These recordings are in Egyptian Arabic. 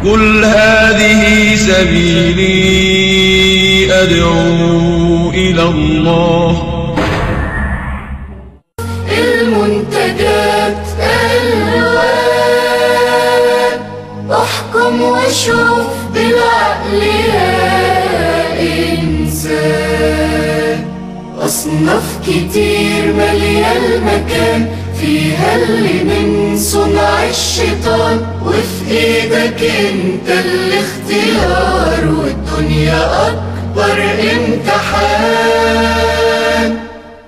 قل هذه سبيلي أدعو إلى الله المنتجات ألوان احكم وشوف بالعقل يا إنسان أصناف كتير مالية المكان فيها اللي من صنع الشيطان وفي ايدك انت الاختيار والدنيا اكبر امتحان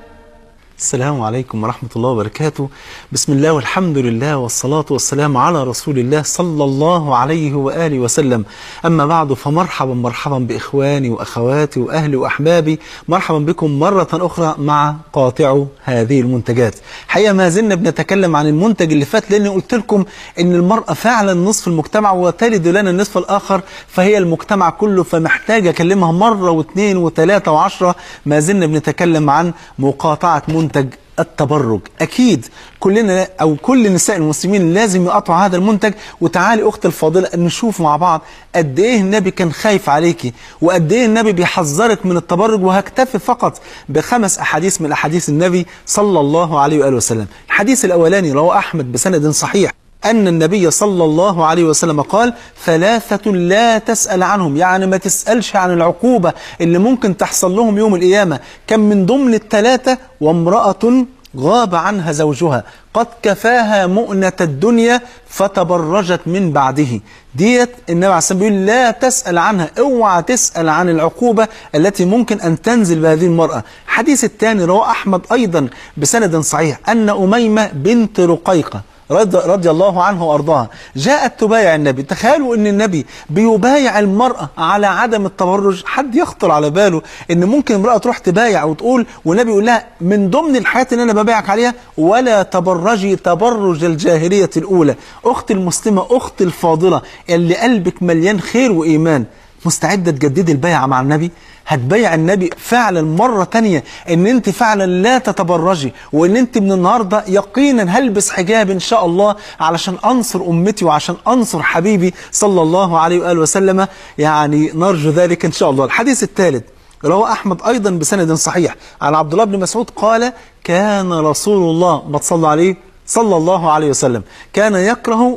السلام عليكم ورحمة الله وبركاته بسم الله والحمد لله والصلاة والسلام على رسول الله صلى الله عليه وآله وسلم أما بعد فمرحبا مرحبا بإخواني وأخواتي وأهلي وأحبابي مرحبا بكم مرة أخرى مع قاطع هذه المنتجات حقيقة ما زلنا بنتكلم عن المنتج اللي فات لأني قلت لكم أن المرأة فعلا نصف المجتمع وتلد لنا النصف الآخر فهي المجتمع كله فمحتاج أكلمها مرة واثنين وثلاثة وعشرة ما زلنا بنتكلم عن مقاطعة منتج التبرج أكيد كلنا أو كل نساء المسلمين لازم يقطعوا هذا المنتج وتعالي أخت الفاضلة نشوف مع بعض قد إيه النبي كان خايف عليكي وقد إيه النبي بيحذرك من التبرج وهكتفي فقط بخمس أحاديث من أحاديث النبي صلى الله عليه وآله وسلم الحديث الأولاني رواه أحمد بسند صحيح أن النبي صلى الله عليه وسلم قال ثلاثة لا تسأل عنهم يعني ما تسألش عن العقوبة اللي ممكن تحصل لهم يوم القيامة كان من ضمن الثلاثة وامرأة غاب عنها زوجها قد كفاها مؤنة الدنيا فتبرجت من بعده ديت النبي عليه الصلاة والسلام بيقول لا تسأل عنها اوعى تسأل عن العقوبة التي ممكن أن تنزل بهذه المرأة الحديث الثاني رواه أحمد أيضا بسند صحيح أن أميمة بنت رقيقة رضي, رضي الله عنه وأرضاها جاءت تبايع النبي تخيلوا أن النبي بيبايع المرأة على عدم التبرج حد يخطر على باله أن ممكن امرأة تروح تبايع وتقول والنبي يقول لها من ضمن الحياة اللي أنا ببايعك عليها ولا تبرجي تبرج الجاهلية الأولى أخت المسلمة أخت الفاضلة اللي قلبك مليان خير وإيمان مستعدة تجددي البيعة مع النبي هتبيع النبي فعلا مرة تانية ان انت فعلا لا تتبرجي وان انت من النهاردة يقينا هلبس حجاب ان شاء الله علشان انصر امتي وعشان انصر حبيبي صلى الله عليه وآله وسلم يعني نرجو ذلك ان شاء الله الحديث الثالث رواه أحمد أيضا بسند صحيح عن عبد الله بن مسعود قال كان رسول الله ما تصلى عليه صلى الله عليه وسلم كان يكره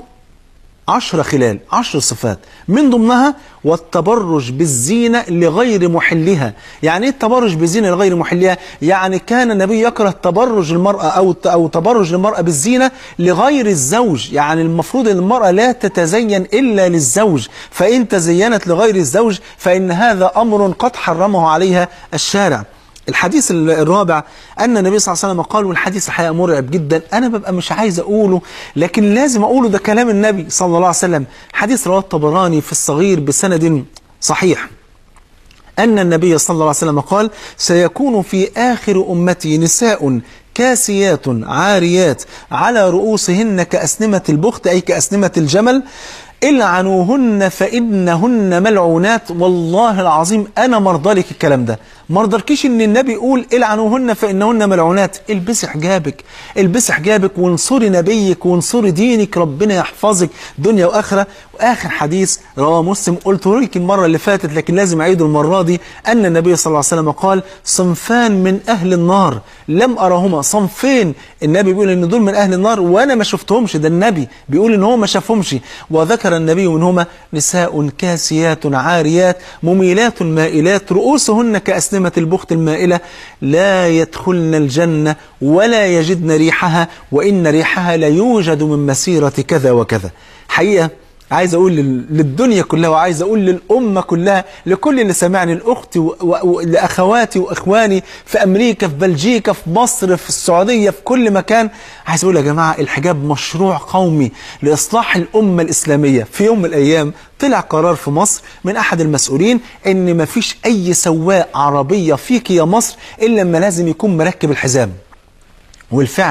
عشر خلال عشر صفات من ضمنها والتبرج بالزينة لغير محلها يعني ايه التبرج بالزينة لغير محلها يعني كان النبي يكره تبرج المرأة أو أو تبرج المرأة بالزينة لغير الزوج يعني المفروض أن المرأة لا تتزين إلا للزوج فإن تزينت لغير الزوج فإن هذا أمر قد حرمه عليها الشارع الحديث الرابع أن النبي صلى الله عليه وسلم قال والحديث الحقيقة مرعب جدا أنا ببقى مش عايز أقوله لكن لازم أقوله ده كلام النبي صلى الله عليه وسلم حديث رواه الطبراني في الصغير بسند صحيح أن النبي صلى الله عليه وسلم قال سيكون في آخر أمتي نساء كاسيات عاريات على رؤوسهن كأسنمة البخت أي كأسنمة الجمل العنوهن فإنهن ملعونات والله العظيم أنا مرضى لك الكلام ده مرضلكيش ان النبي يقول العنوهن فإنهن ملعونات البسي حجابك البسي حجابك وانصري نبيك وانصري دينك ربنا يحفظك دنيا وآخرة وآخر حديث رواه مسلم قلت لك المرة اللي فاتت لكن لازم أعيده المرة دي أن النبي صلى الله عليه وسلم قال صنفان من أهل النار لم أرهما صنفين النبي بيقول ان دول من أهل النار وأنا ما شفتهمش ده النبي بيقول ان هو ما شافهمش وذكر النبي منهما نساء كاسيات عاريات مميلات مائلات رؤوسهن كأسنمة البخت المائلة لا يدخلن الجنة ولا يجدن ريحها وإن ريحها ليوجد من مسيرة كذا وكذا حقيقة عايز أقول للدنيا كلها وعايز أقول للأمة كلها لكل اللي سمعني الأخت لأخواتي وإخواني في أمريكا في بلجيكا في مصر في السعودية في كل مكان عايز أقول يا جماعة الحجاب مشروع قومي لإصلاح الأمة الإسلامية في يوم من الأيام طلع قرار في مصر من أحد المسؤولين إن مفيش أي سواق عربية فيك يا مصر إلا لما لازم يكون مركب الحزام والفعل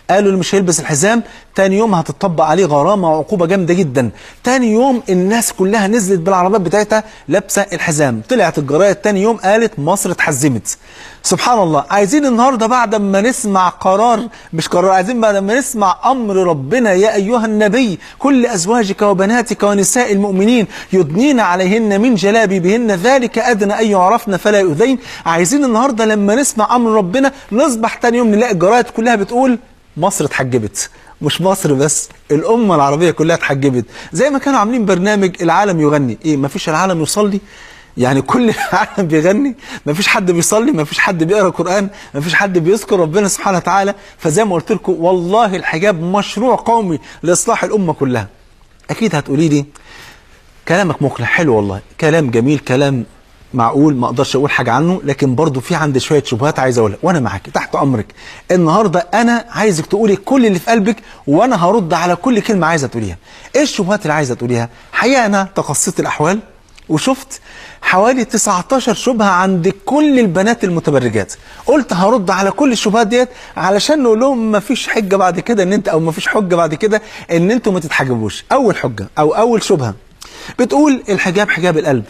قالوا اللي مش هيلبس الحزام تاني يوم هتطبق عليه غرامة وعقوبة جامدة جدا تاني يوم الناس كلها نزلت بالعربيات بتاعتها لابسة الحزام طلعت الجرايد تاني يوم قالت مصر اتحزمت سبحان الله عايزين النهاردة بعد ما نسمع قرار مش قرار عايزين بعد ما نسمع أمر ربنا يا أيها النبي كل أزواجك وبناتك ونساء المؤمنين يدنين عليهن من جلابيبهن ذلك أدنى أن يعرفن فلا يؤذين عايزين النهاردة لما نسمع أمر ربنا نصبح تاني يوم نلاقي الجرايد كلها بتقول مصر اتحجبت مش مصر بس الأمة العربية كلها اتحجبت زي ما كانوا عاملين برنامج العالم يغني إيه مفيش العالم يصلي يعني كل العالم بيغني مفيش حد بيصلي مفيش حد بيقرا قرآن مفيش حد بيذكر ربنا سبحانه وتعالى فزي ما قلت لكم والله الحجاب مشروع قومي لإصلاح الأمة كلها أكيد هتقولي لي كلامك مقنع حلو والله كلام جميل كلام معقول ما اقدرش اقول حاجه عنه لكن برضه في عندي شويه شبهات عايز اقولها وانا معاك تحت امرك النهارده انا عايزك تقولي كل اللي في قلبك وانا هرد على كل كلمه عايزه تقوليها ايه الشبهات اللي عايزه تقوليها حقيقه انا تخصصت الاحوال وشفت حوالي 19 شبهه عند كل البنات المتبرجات قلت هرد على كل الشبهات ديت علشان نقول لهم ما فيش حجه بعد كده ان انت او ما فيش حجه بعد كده ان انتوا ما تتحجبوش اول حجه او اول شبهه بتقول الحجاب حجاب القلب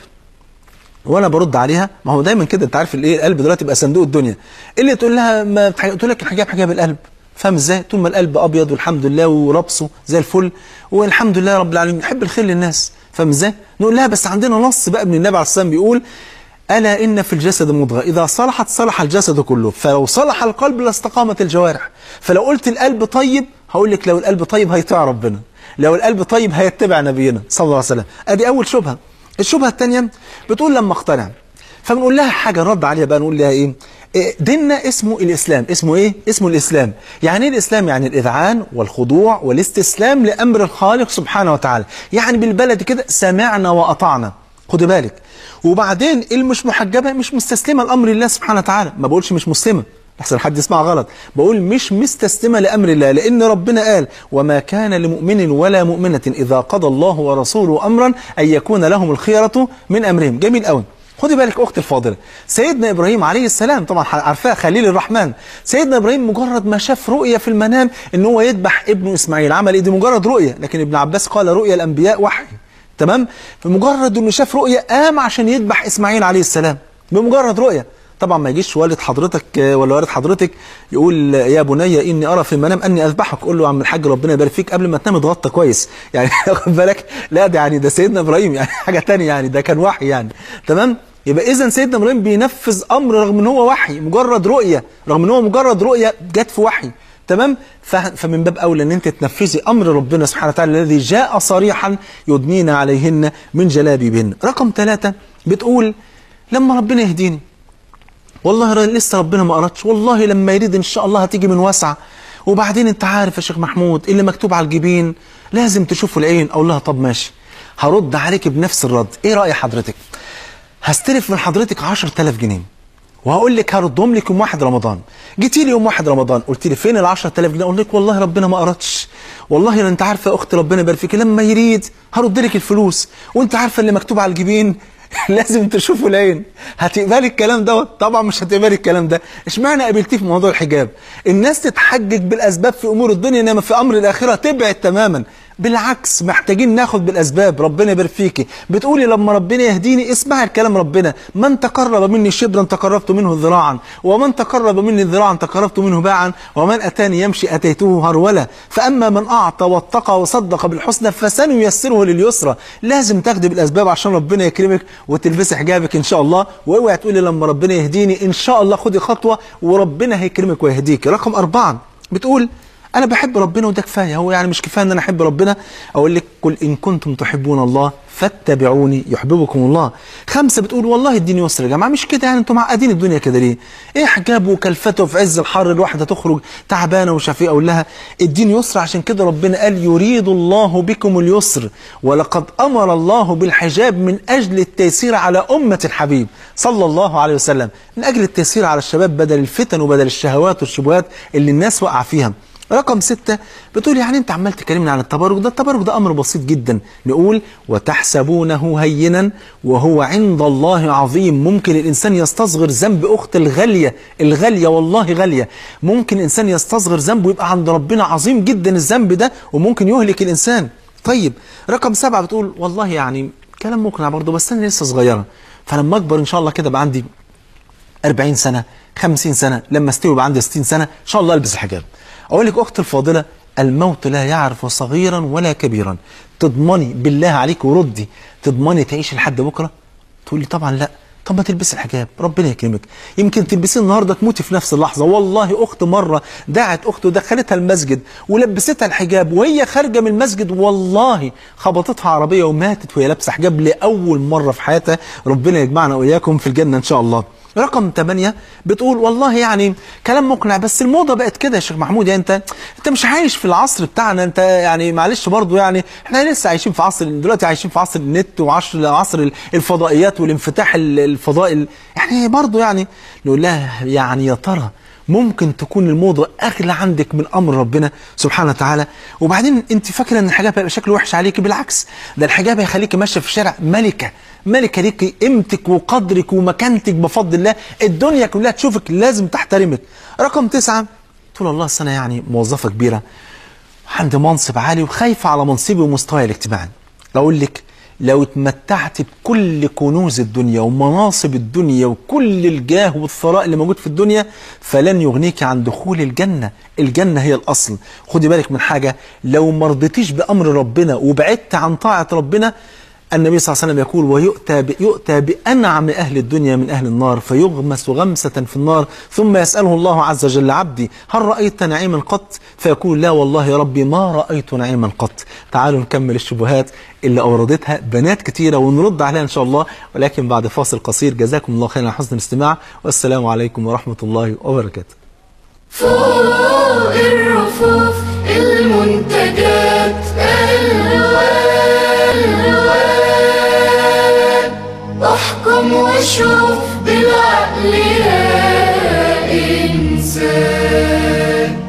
وانا برد عليها ما هو دايما كده انت عارف الايه القلب دلوقتي بقى صندوق الدنيا اللي تقول لها ما بتح- تقول لك الحجاب حجاب القلب فاهم ازاي طول ما القلب ابيض والحمد لله وربصه زي الفل والحمد لله رب العالمين يحب الخير للناس فاهم ازاي نقول لها بس عندنا نص بقى من النبي عليه الصلاه والسلام بيقول الا ان في الجسد مضغه اذا صلحت صلح الجسد كله فلو صلح القلب لاستقامت الجوارح فلو قلت القلب طيب هقول لك لو القلب طيب هيطيع ربنا لو القلب طيب هيتبع نبينا صلى الله عليه وسلم ادي اول شبهه الشبهه الثانيه بتقول لما اقتنع فبنقول لها حاجه نرد عليها بقى نقول لها ايه إيه، ديننا اسمه الاسلام اسمه ايه اسمه الاسلام يعني ايه الاسلام يعني الاذعان والخضوع والاستسلام لامر الخالق سبحانه وتعالى يعني بالبلد كده سمعنا واطعنا خد بالك وبعدين المش محجبه مش مستسلمه لامر الله سبحانه وتعالى ما بقولش مش مسلمه احسن حد يسمع غلط بقول مش مستسلمه لامر الله لان ربنا قال وما كان لمؤمن ولا مؤمنه اذا قضى الله ورسوله امرا ان يكون لهم الخيره من امرهم جميل قوي خدي بالك اختي الفاضله سيدنا ابراهيم عليه السلام طبعا عارفاه خليل الرحمن سيدنا ابراهيم مجرد ما شاف رؤيه في المنام ان هو يذبح ابنه اسماعيل عمل ايه دي مجرد رؤيه لكن ابن عباس قال رؤيا الانبياء وحي تمام فمجرد انه شاف رؤيه قام عشان يذبح اسماعيل عليه السلام بمجرد رؤيه طبعا ما يجيش والد حضرتك آه، ولا والد حضرتك يقول آه، يا بني اني ارى في المنام اني اذبحك قول له يا عم الحاج ربنا يبارك فيك قبل ما تنام اتغطى كويس يعني خد بالك لا ده يعني ده سيدنا ابراهيم يعني حاجه تانية يعني ده كان وحي يعني تمام يبقى اذا سيدنا ابراهيم بينفذ امر رغم ان هو وحي مجرد رؤيه رغم ان هو مجرد رؤيه جت في وحي تمام ف- فمن باب اولى ان انت تنفذي امر ربنا سبحانه وتعالى الذي جاء صريحا يدنين عليهن من جلابيبهن رقم ثلاثة بتقول لما ربنا يهديني والله ر- لسه ربنا ما أردش والله لما يريد إن شاء الله هتيجي من واسع وبعدين أنت عارف يا شيخ محمود اللي مكتوب على الجبين لازم تشوفه العين أقول لها طب ماشي هرد عليك بنفس الرد إيه رأي حضرتك هستلف من حضرتك 10000 جنيه وهقول لك هردهم لك يوم واحد رمضان جيتي لي يوم واحد رمضان قلت لي فين ال 10000 جنيه اقول لك والله ربنا ما اردش والله لا انت عارفه يا اختي ربنا يبارك فيك لما يريد هرد لك الفلوس وانت عارفه اللي مكتوب على الجبين لازم تشوفوا العين هتقبلي الكلام دوت طبعا مش هتقبلي الكلام ده اشمعنى قابلتيه في موضوع الحجاب الناس تتحجج بالاسباب في امور الدنيا انما في امر الاخره تبعد تماما بالعكس محتاجين ناخد بالاسباب ربنا يبارك فيكي بتقولي لما ربنا يهديني اسمعي الكلام ربنا من تقرب مني شبرا تقربت منه ذراعا ومن تقرب مني ذراعا تقربت منه باعا ومن اتاني يمشي اتيته هرولا فاما من اعطى واتقى وصدق بالحسنى فسنيسره لليسرى لازم تاخدي بالاسباب عشان ربنا يكرمك وتلبسي حجابك ان شاء الله واوعي تقولي لما ربنا يهديني ان شاء الله خدي خطوه وربنا هيكرمك ويهديك رقم أربعة بتقول انا بحب ربنا وده كفايه هو يعني مش كفايه ان انا احب ربنا اقول لك قل ان كنتم تحبون الله فاتبعوني يحببكم الله خمسه بتقول والله الدين يسر يا جماعه مش كده يعني انتم معقدين الدنيا كده ليه ايه حجاب وكلفته في عز الحر الواحده تخرج تعبانه وشفيقه اقول لها الدين يسر عشان كده ربنا قال يريد الله بكم اليسر ولقد امر الله بالحجاب من اجل التيسير على امه الحبيب صلى الله عليه وسلم من اجل التيسير على الشباب بدل الفتن وبدل الشهوات والشبهات اللي الناس وقع فيها رقم ستة بتقول يعني انت عمال تكلمنا عن التبرج ده التبرج ده امر بسيط جدا نقول وتحسبونه هينا وهو عند الله عظيم ممكن الانسان يستصغر ذنب اخت الغالية الغالية والله غالية ممكن انسان يستصغر ذنب ويبقى عند ربنا عظيم جدا الذنب ده وممكن يهلك الانسان طيب رقم سبعة بتقول والله يعني كلام مقنع برضه بس انا لسه صغيرة فلما اكبر ان شاء الله كده بقى عندي 40 سنة 50 سنة لما استوي يبقى عندي 60 سنة ان شاء الله البس الحجاب اقول لك اختي الفاضلة الموت لا يعرف صغيرا ولا كبيرا تضمني بالله عليك وردي تضمني تعيش لحد بكرة تقول لي طبعا لا طب ما تلبسي الحجاب ربنا يكرمك يمكن تلبسيه النهارده تموتي في نفس اللحظه والله اخت مره دعت اخت ودخلتها المسجد ولبستها الحجاب وهي خارجه من المسجد والله خبطتها عربيه وماتت وهي لابسه حجاب لاول مره في حياتها ربنا يجمعنا واياكم في الجنه ان شاء الله رقم 8 بتقول والله يعني كلام مقنع بس الموضه بقت كده يا شيخ محمود يعني انت انت مش عايش في العصر بتاعنا انت يعني معلش برضو يعني احنا لسه عايشين في عصر دلوقتي عايشين في عصر النت وعصر عصر الفضائيات والانفتاح الفضائي يعني برضو يعني نقول لها يعني يا ترى ممكن تكون الموضة أغلى عندك من أمر ربنا سبحانه وتعالى وبعدين أنت فاكرة أن الحجاب هيبقى شكله وحش عليك بالعكس ده الحجاب هيخليك ماشية في الشارع ملكة ملكة ليك قيمتك وقدرك ومكانتك بفضل الله الدنيا كلها تشوفك لازم تحترمك رقم تسعة تقول الله السنة يعني موظفة كبيرة عندي منصب عالي وخايفة على منصبي ومستواي الاجتماعي أقول لك لو اتمتعت بكل كنوز الدنيا ومناصب الدنيا وكل الجاه والثراء اللي موجود في الدنيا فلن يغنيك عن دخول الجنة الجنة هي الأصل خدي بالك من حاجة لو مرضتيش بأمر ربنا وبعدت عن طاعة ربنا النبي صلى الله عليه وسلم يقول ويؤتى يؤتى بأنعم أهل الدنيا من أهل النار فيغمس غمسة في النار ثم يسأله الله عز وجل عبدي هل رأيت نعيما قط فيقول لا والله يا ربي ما رأيت نعيما قط تعالوا نكمل الشبهات اللي أوردتها بنات كتيرة ونرد عليها إن شاء الله ولكن بعد فاصل قصير جزاكم الله خيرا على حسن الاستماع والسلام عليكم ورحمة الله وبركاته فوق الرفوف المنتجات الوان احكم واشوف بالعقل يا انسان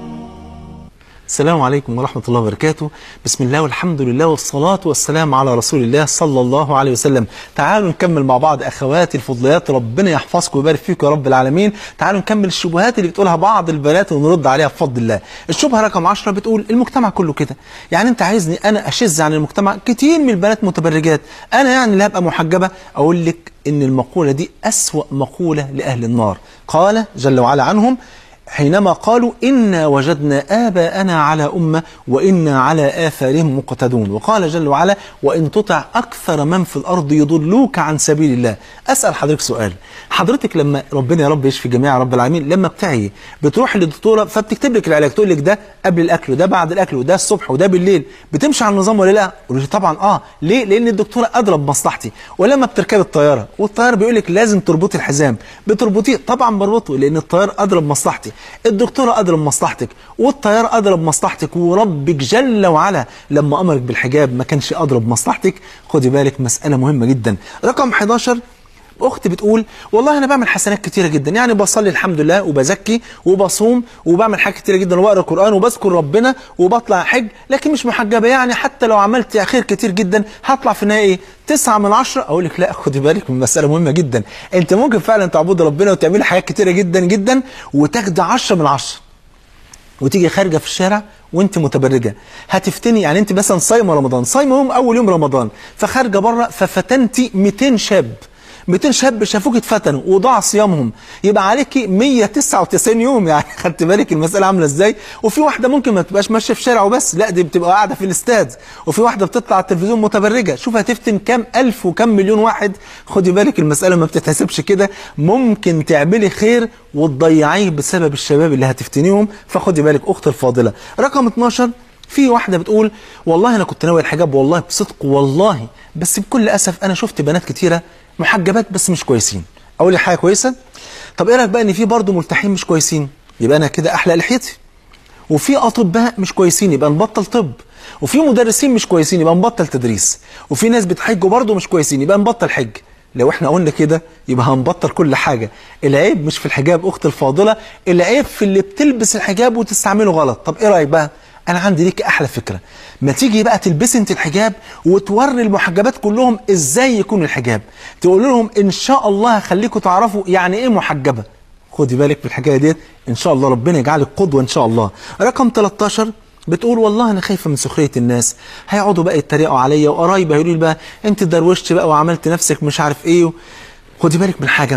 السلام عليكم ورحمة الله وبركاته بسم الله والحمد لله والصلاة والسلام على رسول الله صلى الله عليه وسلم تعالوا نكمل مع بعض أخواتي الفضليات ربنا يحفظكم ويبارك فيكم يا رب العالمين تعالوا نكمل الشبهات اللي بتقولها بعض البنات ونرد عليها بفضل الله الشبهة رقم 10 بتقول المجتمع كله كده يعني أنت عايزني أنا أشز عن المجتمع كتير من البنات متبرجات أنا يعني اللي هبقى محجبة أقول لك إن المقولة دي أسوأ مقولة لأهل النار قال جل وعلا عنهم حينما قالوا إنا وجدنا آباءنا على أمة وإنا على آثارهم مقتدون وقال جل وعلا وإن تطع أكثر من في الأرض يضلوك عن سبيل الله أسأل حضرتك سؤال حضرتك لما ربنا يا رب يشفي جميع رب العالمين لما بتعي بتروح للدكتورة فبتكتب لك العلاج تقول لك ده قبل الأكل وده بعد الأكل وده الصبح وده بالليل بتمشي على النظام ولا لا؟ قول لي طبعا اه ليه؟ لأن الدكتورة أدرى بمصلحتي ولما بتركب الطيارة والطيار بيقول لك لازم تربطي الحزام بتربطيه طبعا بربطه لأن الطيار أدرى بمصلحتي الدكتورة أدرى بمصلحتك والطيار أدرى بمصلحتك وربك جل وعلا لما أمرك بالحجاب ما كانش أدرى بمصلحتك خدي بالك مسألة مهمة جدا رقم 11 اختي بتقول والله انا بعمل حسنات كتيره جدا يعني بصلي الحمد لله وبزكي وبصوم وبعمل حاجات كتيره جدا وبقرا قران وبذكر ربنا وبطلع حج لكن مش محجبه يعني حتى لو عملت خير كتير جدا هطلع في النهايه ايه تسعة من عشرة أقول لك لا خدي بالك من مسألة مهمة جدا أنت ممكن فعلا تعبد ربنا وتعملي حاجات كتيرة جدا جدا وتاخدي عشرة من عشرة وتيجي خارجه في الشارع وانت متبرجه هتفتني يعني انت مثلا صايمه رمضان صايمه يوم اول يوم رمضان فخارجه بره ففتنتي 200 شاب 200 شاب شافوك اتفتنوا وضاع صيامهم يبقى عليكي 199 يوم يعني خدت بالك المساله عامله ازاي وفي واحده ممكن ما تبقاش ماشيه في الشارع وبس لا دي بتبقى قاعده في الاستاد وفي واحده بتطلع على التلفزيون متبرجه شوف هتفتن كام الف وكم مليون واحد خدي بالك المساله ما بتتحسبش كده ممكن تعملي خير وتضيعيه بسبب الشباب اللي هتفتنيهم فخدي بالك اختي الفاضله رقم 12 في واحده بتقول والله انا كنت ناوي الحجاب والله بصدق والله بس بكل اسف انا شفت بنات كتيره محجبات بس مش كويسين اقول لك حاجه كويسه طب ايه رايك بقى ان في برضه ملتحين مش كويسين يبقى انا كده احلق لحيتي وفي اطباء مش كويسين يبقى نبطل طب وفي مدرسين مش كويسين يبقى نبطل تدريس وفي ناس بتحج برضه مش كويسين يبقى نبطل حج لو احنا قلنا كده يبقى هنبطل كل حاجة العيب مش في الحجاب اخت الفاضلة العيب في اللي بتلبس الحجاب وتستعمله غلط طب ايه رأيك بقى انا عندي ليك احلى فكرة ما تيجي بقى تلبسي انت الحجاب وتوري المحجبات كلهم ازاي يكون الحجاب تقول لهم ان شاء الله هخليكم تعرفوا يعني ايه محجبة خدي بالك من الحكايه ديت ان شاء الله ربنا يجعلك قدوه ان شاء الله رقم 13 بتقول والله انا خايفه من سخريه الناس هيقعدوا بقى يتريقوا عليا وقرايبي هيقولوا لي بقى انت دروشت بقى وعملت نفسك مش عارف ايه و... خدي بالك من حاجه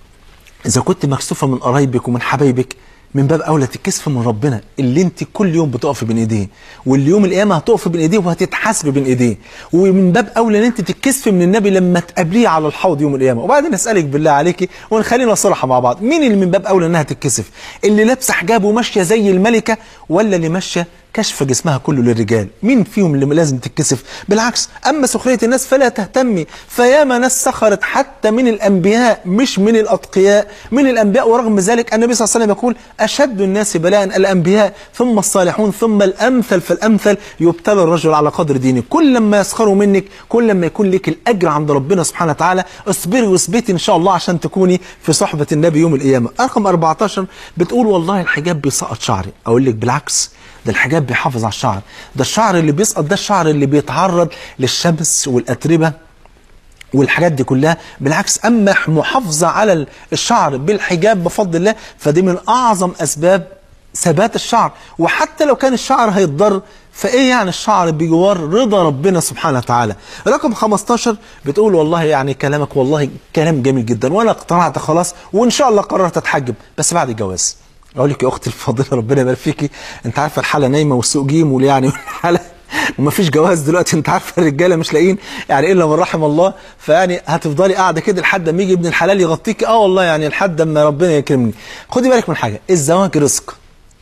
اذا كنت مكسوفه من قرايبك ومن حبايبك من باب اولى تتكسفي من ربنا اللي انت كل يوم بتقفي بين ايديه واللي يوم القيامه هتقفي بين ايديه وهتتحاسبي بين ايديه ومن باب اولى ان انت تتكسفي من النبي لما تقابليه على الحوض يوم القيامه وبعدين اسالك بالله عليكي ونخلينا صراحه مع بعض مين اللي من باب اولى انها تتكسف اللي لابسه حجاب وماشيه زي الملكه ولا اللي ماشيه كشف جسمها كله للرجال مين فيهم اللي لازم تتكسف بالعكس أما سخرية الناس فلا تهتمي فياما ناس سخرت حتى من الأنبياء مش من الأتقياء من الأنبياء ورغم ذلك النبي صلى الله عليه وسلم يقول أشد الناس بلاء الأنبياء ثم الصالحون ثم الأمثل فالأمثل يبتلى الرجل على قدر دينه كل ما يسخروا منك كل ما يكون لك الأجر عند ربنا سبحانه وتعالى اصبري واثبتي إن شاء الله عشان تكوني في صحبة النبي يوم القيامة رقم 14 بتقول والله الحجاب بيسقط شعري أقول لك بالعكس ده الحجاب بيحافظ على الشعر ده الشعر اللي بيسقط ده الشعر اللي بيتعرض للشمس والأتربة والحاجات دي كلها بالعكس أما محافظة على الشعر بالحجاب بفضل الله فدي من أعظم أسباب ثبات الشعر وحتى لو كان الشعر هيتضر فايه يعني الشعر بجوار رضا ربنا سبحانه وتعالى رقم 15 بتقول والله يعني كلامك والله كلام جميل جدا وانا اقتنعت خلاص وان شاء الله قررت اتحجب بس بعد الجواز اقول لك يا اختي الفاضله ربنا يبارك فيكي انت عارفه الحاله نايمه والسوق جيم ويعني والحاله ومفيش جواز دلوقتي انت عارفه الرجاله مش لاقيين يعني الا من رحم الله فيعني هتفضلي قاعده كده لحد ما يجي ابن الحلال يغطيكي اه والله يعني لحد ما ربنا يكرمني خدي بالك من حاجه الزواج رزق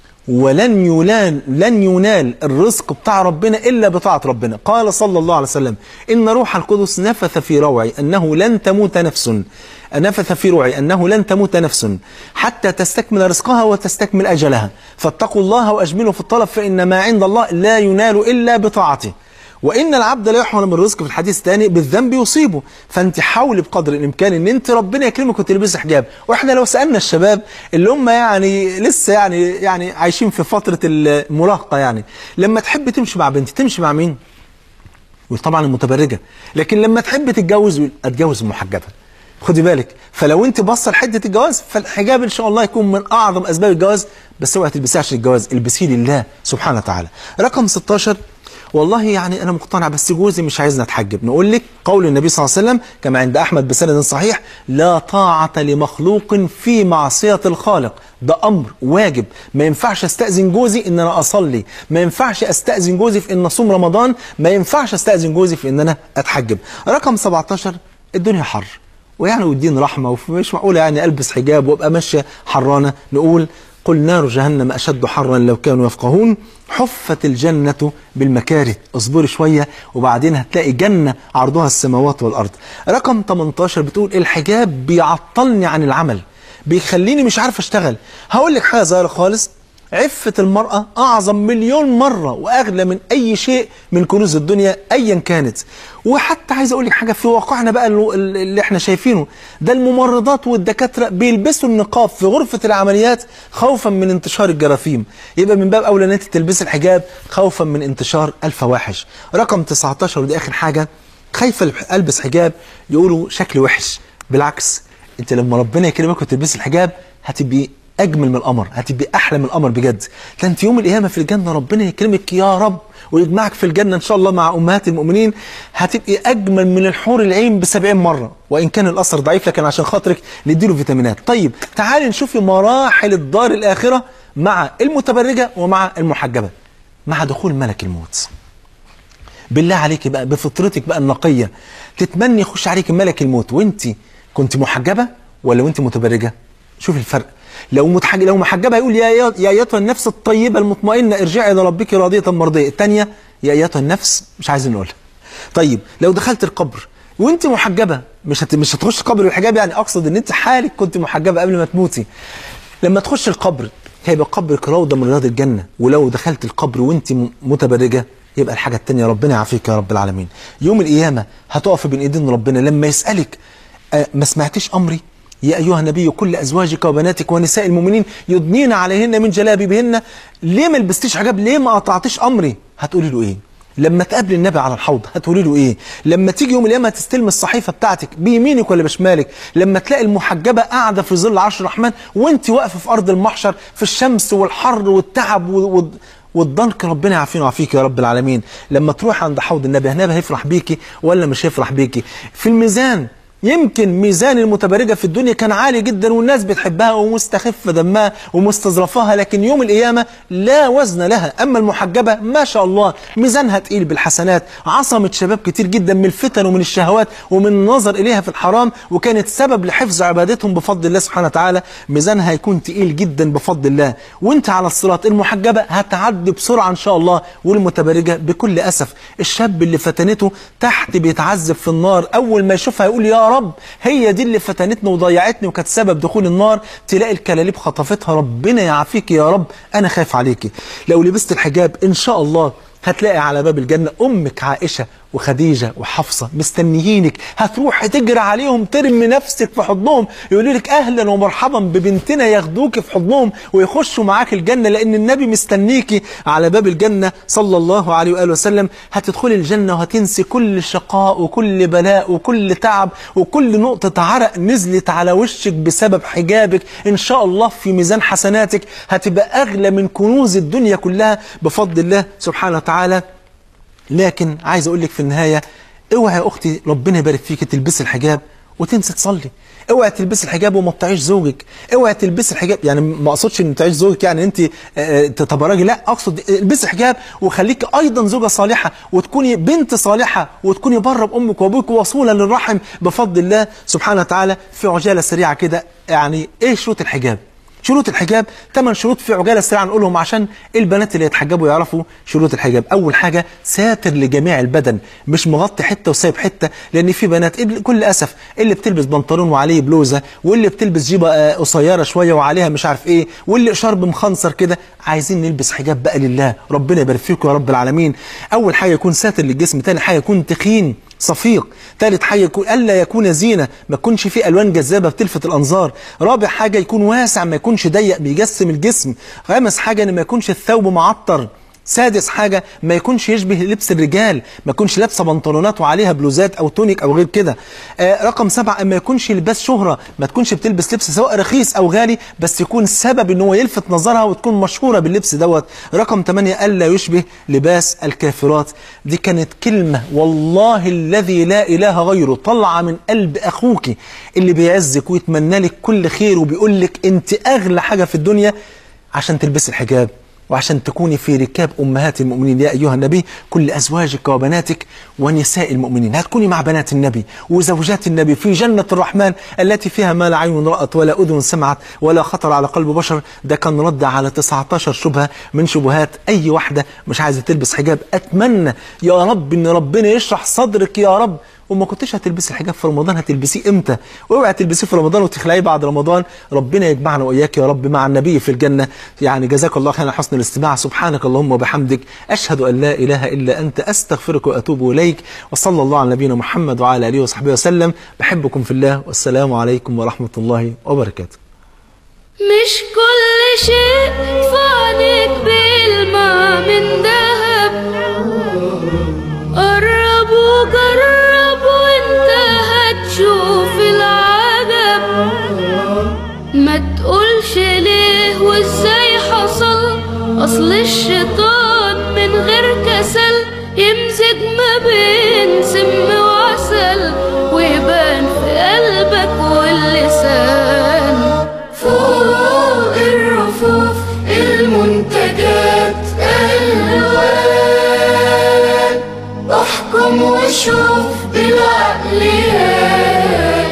ولن ينال لن ينال الرزق بتاع ربنا الا بطاعه ربنا قال صلى الله عليه وسلم ان روح القدس نفث في روعي انه لن تموت نفس نفث في روعي انه لن تموت نفس حتى تستكمل رزقها وتستكمل اجلها فاتقوا الله واجملوا في الطلب فان ما عند الله لا ينال الا بطاعته وان العبد لا يحرم من الرزق في الحديث الثاني بالذنب يصيبه فانت حاولي بقدر الامكان ان انت ربنا يكرمك وتلبسي حجاب واحنا لو سالنا الشباب اللي هم يعني لسه يعني يعني عايشين في فتره المراهقه يعني لما تحب تمشي مع بنت تمشي مع مين وطبعا المتبرجه لكن لما تحب تتجوز اتجوز المحجبه خدي بالك فلو انت باصه لحده الجواز فالحجاب ان شاء الله يكون من اعظم اسباب الجواز بس اوعي تلبسيه عشان الجواز البسيه لله سبحانه وتعالى رقم 16 والله يعني انا مقتنع بس جوزي مش عايزني اتحجب نقول لك قول النبي صلى الله عليه وسلم كما عند احمد بسند صحيح لا طاعه لمخلوق في معصيه الخالق ده امر واجب ما ينفعش استاذن جوزي ان انا اصلي ما ينفعش استاذن جوزي في ان اصوم رمضان ما ينفعش استاذن جوزي في ان انا اتحجب رقم 17 الدنيا حر ويعني والدين رحمه ومش معقول يعني البس حجاب وابقى ماشيه حرانه نقول قل نار جهنم اشد حرا لو كانوا يفقهون حفت الجنة بالمكاره اصبري شوية وبعدين هتلاقي جنة عرضها السماوات والأرض رقم 18 بتقول الحجاب بيعطلني عن العمل بيخليني مش عارف اشتغل هقول لك حاجة صغيرة خالص عفة المرأة أعظم مليون مرة وأغلى من أي شيء من كنوز الدنيا أيا كانت وحتى عايز أقول لك حاجة في واقعنا بقى اللي احنا شايفينه ده الممرضات والدكاترة بيلبسوا النقاب في غرفة العمليات خوفا من انتشار الجراثيم يبقى من باب أولى أن أنت تلبس الحجاب خوفا من انتشار الفواحش رقم 19 ودي آخر حاجة خايفة ألبس حجاب يقولوا شكل وحش بالعكس أنت لما ربنا يكرمك وتلبس الحجاب هتبقي اجمل من القمر هتبقى احلى من القمر بجد ده انت يوم القيامه في الجنه ربنا يكرمك يا رب ويجمعك في الجنه ان شاء الله مع امهات المؤمنين هتبقي اجمل من الحور العين ب 70 مره وان كان الاثر ضعيف لكن عشان خاطرك نديله فيتامينات طيب تعالي نشوف مراحل الدار الاخره مع المتبرجه ومع المحجبه مع دخول ملك الموت بالله عليك بقى بفطرتك بقى النقيه تتمني يخش عليك ملك الموت وانت كنت محجبه ولا وانت متبرجه شوف الفرق لو متحج... لو محجبه يقول يا يا ايتها النفس الطيبه المطمئنه ارجعي الى ربك راضيه مرضيه الثانيه يا ايتها النفس مش عايز نقولها طيب لو دخلت القبر وانت محجبه مش هت... مش هتخش القبر بالحجاب يعني اقصد ان انت حالك كنت محجبه قبل ما تموتي لما تخش القبر هيبقى قبرك روضه من رياض الجنه ولو دخلت القبر وانت متبرجه يبقى الحاجه الثانيه ربنا يعافيك يا رب العالمين يوم القيامه هتقف بين ايدين ربنا لما يسالك آه، ما سمعتش أمري يا أيها النبي كل أزواجك وبناتك ونساء المؤمنين يضنين عليهن من جلابيبهن ليه ما لبستيش حجاب ليه ما قطعتيش أمري هتقولي له إيه لما تقابل النبي على الحوض هتقولي له ايه لما تيجي يوم القيامه تستلم الصحيفه بتاعتك بيمينك ولا بشمالك لما تلاقي المحجبه قاعده في ظل عرش الرحمن وانت واقفه في ارض المحشر في الشمس والحر والتعب و... و... والضنك ربنا يعافينا ويعافيك يا رب العالمين لما تروح عند حوض النبي النبي هيفرح بيكي ولا مش هيفرح بيكي في الميزان يمكن ميزان المتبرجة في الدنيا كان عالي جدا والناس بتحبها ومستخف دمها ومستظرفاها لكن يوم القيامة لا وزن لها أما المحجبة ما شاء الله ميزانها تقيل بالحسنات عصمت شباب كتير جدا من الفتن ومن الشهوات ومن النظر إليها في الحرام وكانت سبب لحفظ عبادتهم بفضل الله سبحانه وتعالى ميزانها هيكون تقيل جدا بفضل الله وانت على الصراط المحجبة هتعدي بسرعة إن شاء الله والمتبرجة بكل أسف الشاب اللي فتنته تحت بيتعذب في النار أول ما يشوفها يقول يا رب هي دي اللي فتنتني وضيعتني وكانت سبب دخول النار تلاقي الكلاليب خطفتها ربنا يعافيك يا رب أنا خايف عليكي لو لبست الحجاب إن شاء الله هتلاقي على باب الجنة أمك عائشة وخديجة وحفصة مستنيينك هتروح تجري عليهم ترمي نفسك في حضنهم يقولوا لك أهلا ومرحبا ببنتنا ياخدوك في حضنهم ويخشوا معاك الجنة لأن النبي مستنيكي على باب الجنة صلى الله عليه وآله وسلم هتدخلي الجنة وهتنسي كل شقاء وكل بلاء وكل تعب وكل نقطة عرق نزلت على وشك بسبب حجابك إن شاء الله في ميزان حسناتك هتبقى أغلى من كنوز الدنيا كلها بفضل الله سبحانه وتعالى لكن عايز اقول لك في النهايه اوعي يا اختي ربنا يبارك فيك تلبسي الحجاب وتنسي تصلي اوعي تلبسي الحجاب وما تطيعيش زوجك اوعي تلبسي الحجاب يعني ما اقصدش ان تطيعيش زوجك يعني انت آه، تتبرجي لا اقصد البسي حجاب وخليكي ايضا زوجه صالحه وتكوني بنت صالحه وتكوني بره بامك وابوك وصولا للرحم بفضل الله سبحانه وتعالى في عجاله سريعه كده يعني ايه شروط الحجاب شروط الحجاب ثمان شروط في عجاله سريعه نقولهم عشان البنات اللي يتحجبوا يعرفوا شروط الحجاب اول حاجه ساتر لجميع البدن مش مغطي حته وسايب حته لان في بنات بكل اسف اللي بتلبس بنطلون وعليه بلوزه واللي بتلبس جيبه آه، قصيره شويه وعليها مش عارف ايه واللي شرب مخنصر كده عايزين نلبس حجاب بقى لله ربنا يبارك فيكم يا رب العالمين اول حاجه يكون ساتر للجسم ثاني حاجه يكون تخين صفيق ثالث حاجة يكون ألا يكون زينة ما يكونش فيه ألوان جذابة بتلفت الأنظار رابع حاجة يكون واسع ما يكونش ضيق بيجسم الجسم خامس حاجة إن ما يكونش الثوب معطر سادس حاجة ما يكونش يشبه لبس الرجال ما يكونش لابسة بنطلونات وعليها بلوزات أو تونيك أو غير كده آه رقم سبعة ما يكونش لباس شهرة ما تكونش بتلبس لبس سواء رخيص أو غالي بس يكون سبب إن هو يلفت نظرها وتكون مشهورة باللبس دوت رقم ثمانية ألا يشبه لباس الكافرات دي كانت كلمة والله الذي لا إله غيره طلع من قلب أخوك اللي بيعزك ويتمنى لك كل خير وبيقول لك أنت أغلى حاجة في الدنيا عشان تلبسي الحجاب وعشان تكوني في ركاب أمهات المؤمنين يا أيها النبي كل أزواجك وبناتك ونساء المؤمنين هتكوني مع بنات النبي وزوجات النبي في جنة الرحمن التي فيها ما لا عين رأت ولا أذن سمعت ولا خطر على قلب بشر ده كان رد على 19 شبهة من شبهات أي واحدة مش عايزة تلبس حجاب أتمنى يا رب إن ربنا يشرح صدرك يا رب وما كنتش هتلبسي الحجاب في رمضان هتلبسيه امتى واوعي تلبسيه في رمضان وتخلعيه بعد رمضان ربنا يجمعنا واياك يا رب مع النبي في الجنه يعني جزاك الله خيرا حسن الاستماع سبحانك اللهم وبحمدك اشهد ان لا اله الا انت استغفرك واتوب اليك وصلى الله على نبينا محمد وعلى اله وصحبه وسلم بحبكم في الله والسلام عليكم ورحمه الله وبركاته مش كل شيء فانك بيلمع من ذهب قرب وجرب وانت هتشوف العجب ما تقولش ليه وازاي حصل اصل الشيطان من غير كسل يمزج ما بين سم وعسل ويبان في قلبك واللسان فوق الرفوف المنتجات الوان احكم وشوف بالعقل يا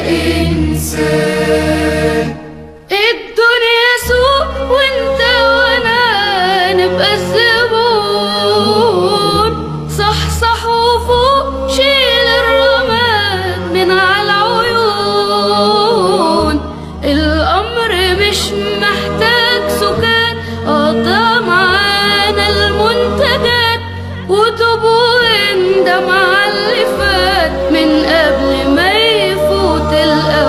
انسان الدنيا سوق وانت وانا نبقى الزبون صح صح وفوق شيل الرماد من على العيون الامر مش محتاج سكات قضى معانا المنتجات وتوب واندم على اللي فات من قبل ما يفوت الأوان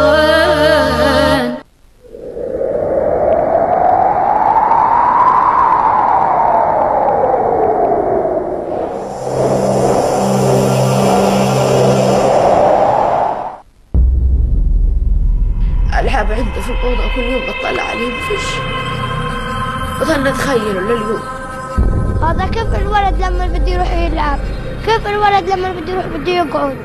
في الأوضة كل يوم بطلع عليه مفيش بظل أتخيله لليوم هذا كيف الولد لما بده يروح يلعب كيف الولد لما بده يروح بده يقعد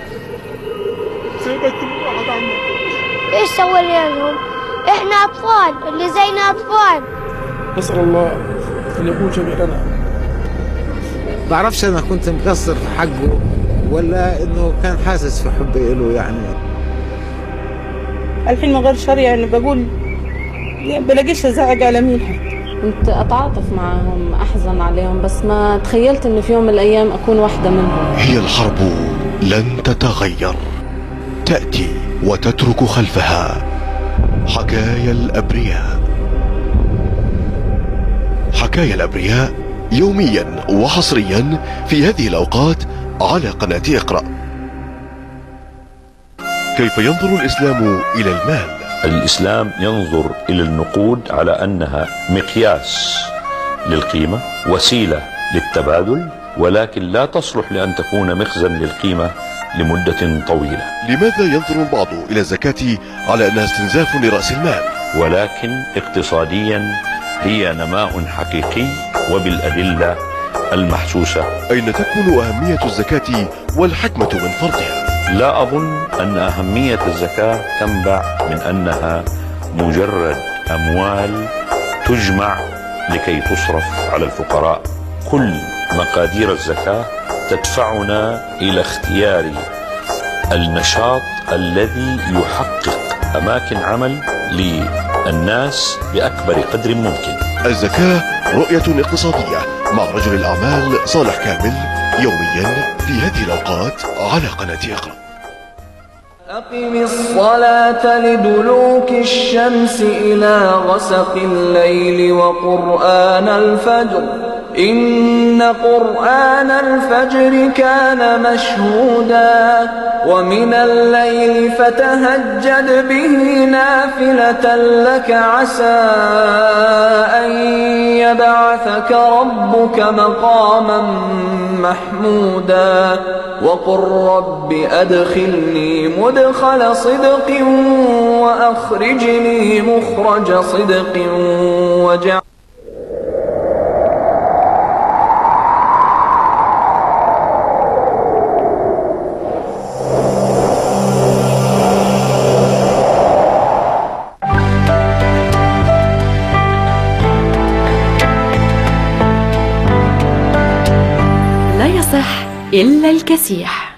ايش سوى لهم احنا اطفال اللي زينا اطفال نسأل الله أن يكون جميعنا بعرفش انا كنت مقصر في حقه ولا انه كان حاسس في حبي له يعني الحين من غير شر يعني بقول يعني بلاقيش ازعق على مين حتى كنت أتعاطف معهم أحزن عليهم بس ما تخيلت إنه في يوم من الأيام أكون واحدة منهم هي الحرب لن تتغير تأتي وتترك خلفها حكايا الأبرياء حكايا الأبرياء يوميا وحصريا في هذه الأوقات على قناة اقرأ كيف ينظر الإسلام إلى المال الإسلام ينظر إلى النقود على أنها مقياس للقيمة وسيلة للتبادل ولكن لا تصلح لأن تكون مخزن للقيمة لمدة طويلة لماذا ينظر البعض إلى الزكاة على أنها استنزاف لرأس المال ولكن اقتصاديا هي نماء حقيقي وبالأدلة المحسوسة أين تكمن أهمية الزكاة والحكمة من فرضها لا أظن أن أهمية الزكاة تنبع من أنها مجرد أموال تجمع لكي تصرف على الفقراء كل مقادير الزكاة تدفعنا إلى اختيار النشاط الذي يحقق أماكن عمل للناس بأكبر قدر ممكن الزكاة رؤية اقتصادية مع رجل الأعمال صالح كامل يوميا في هذه الأوقات على قناة اقرأ أقم الصلاة لدلوك الشمس إلى غسق الليل وقرآن الفجر إن قرآن الفجر كان مشهودا ومن الليل فتهجد به نافلة لك عسى أن يبعثك ربك مقاما محمودا وقل رب أدخلني مدخل صدق وأخرجني مخرج صدق واجعل لا يصح إلا الكسيح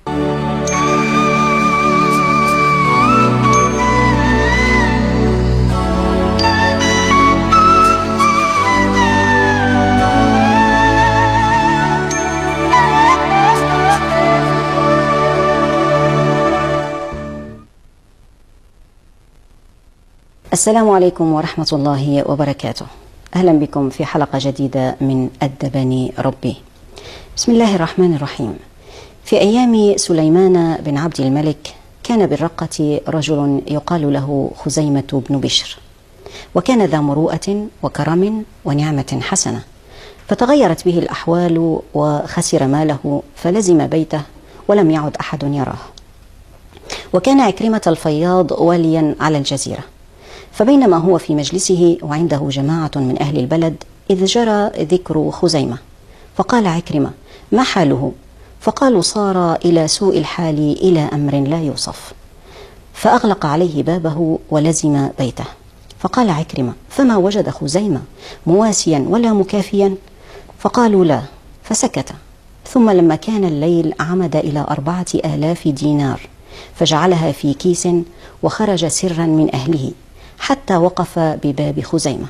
السلام عليكم ورحمة الله وبركاته أهلا بكم في حلقة جديدة من أدبني ربي بسم الله الرحمن الرحيم في أيام سليمان بن عبد الملك كان بالرقة رجل يقال له خزيمة بن بشر وكان ذا مروءة وكرم ونعمة حسنة فتغيرت به الأحوال وخسر ماله فلزم بيته ولم يعد أحد يراه وكان عكرمة الفياض واليا على الجزيرة فبينما هو في مجلسه وعنده جماعة من أهل البلد إذ جرى ذكر خزيمة فقال عكرمة ما حاله فقالوا صار إلى سوء الحال إلى أمر لا يوصف فأغلق عليه بابه ولزم بيته فقال عكرمة فما وجد خزيمة مواسيا ولا مكافيا فقالوا لا فسكت ثم لما كان الليل عمد إلى أربعة آلاف دينار فجعلها في كيس وخرج سرا من أهله حتى وقف بباب خزيمة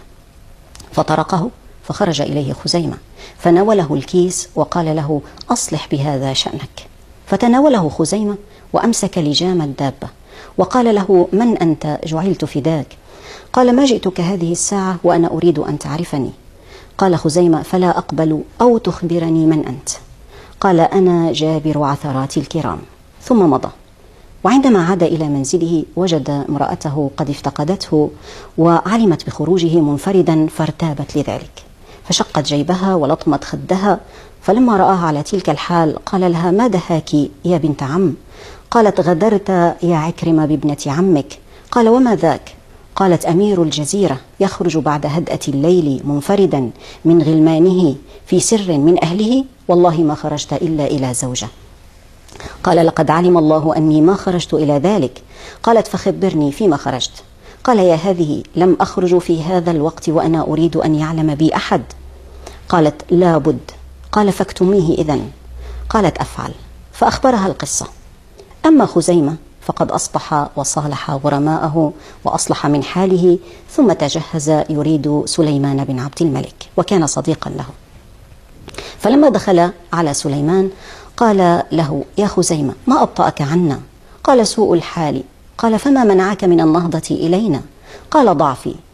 فطرقه فخرج إليه خزيمة فناوله الكيس وقال له أصلح بهذا شأنك فتناوله خزيمة وأمسك لجام الدابة وقال له من أنت جعلت فداك قال ما جئتك هذه الساعة وأنا أريد أن تعرفني قال خزيمة فلا أقبل أو تخبرني من أنت قال أنا جابر عثرات الكرام ثم مضى وعندما عاد إلى منزله وجد امرأته قد افتقدته وعلمت بخروجه منفردا فارتابت لذلك فشقت جيبها ولطمت خدها فلما رآها على تلك الحال قال لها ما دهاك يا بنت عم قالت غدرت يا عكرمة بابنة عمك قال وما ذاك قالت أمير الجزيرة يخرج بعد هدأة الليل منفردا من غلمانه في سر من أهله والله ما خرجت إلا إلى زوجة قال لقد علم الله أني ما خرجت إلى ذلك قالت فخبرني فيما خرجت قال يا هذه لم أخرج في هذا الوقت وأنا أريد أن يعلم بي أحد قالت لا بد قال فاكتميه إذن قالت أفعل فأخبرها القصة أما خزيمة فقد أصبح وصالح غرماءه وأصلح من حاله ثم تجهز يريد سليمان بن عبد الملك وكان صديقا له فلما دخل على سليمان قال له يا خزيمة ما أبطأك عنا قال سوء الحال قال فما منعك من النهضة إلينا قال ضعفي